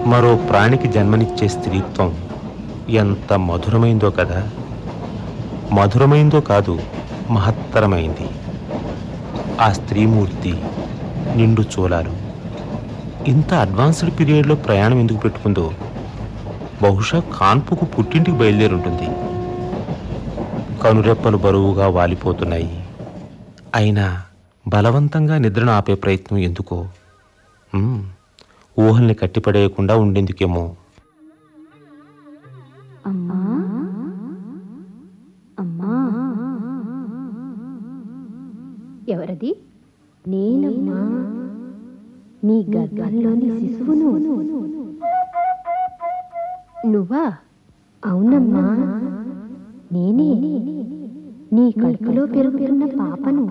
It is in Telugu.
మరో ప్రాణికి జన్మనిచ్చే స్త్రీత్వం ఎంత మధురమైందో కదా మధురమైందో కాదు మహత్తరమైంది ఆ స్త్రీమూర్తి నిండు చూలాలు ఇంత అడ్వాన్స్డ్ పీరియడ్లో ప్రయాణం ఎందుకు పెట్టుకుందో బహుశా కాన్పుకు పుట్టింటికి బయలుదేరి ఉంటుంది కనురెప్పలు బరువుగా వాలిపోతున్నాయి అయినా బలవంతంగా నిద్రను ఆపే ప్రయత్నం ఎందుకో ఉమ్, ఊహల్ని కట్టిపడేయకుండా ఉండేందుకేమో అమ్మా అమ్మా ఎవరది నేనమ్మా నీ గర్భంలోని శిశువును నువ్వా అవునమ్మా నేనే నీ కడుపులో పెరుగుతున్న పాపను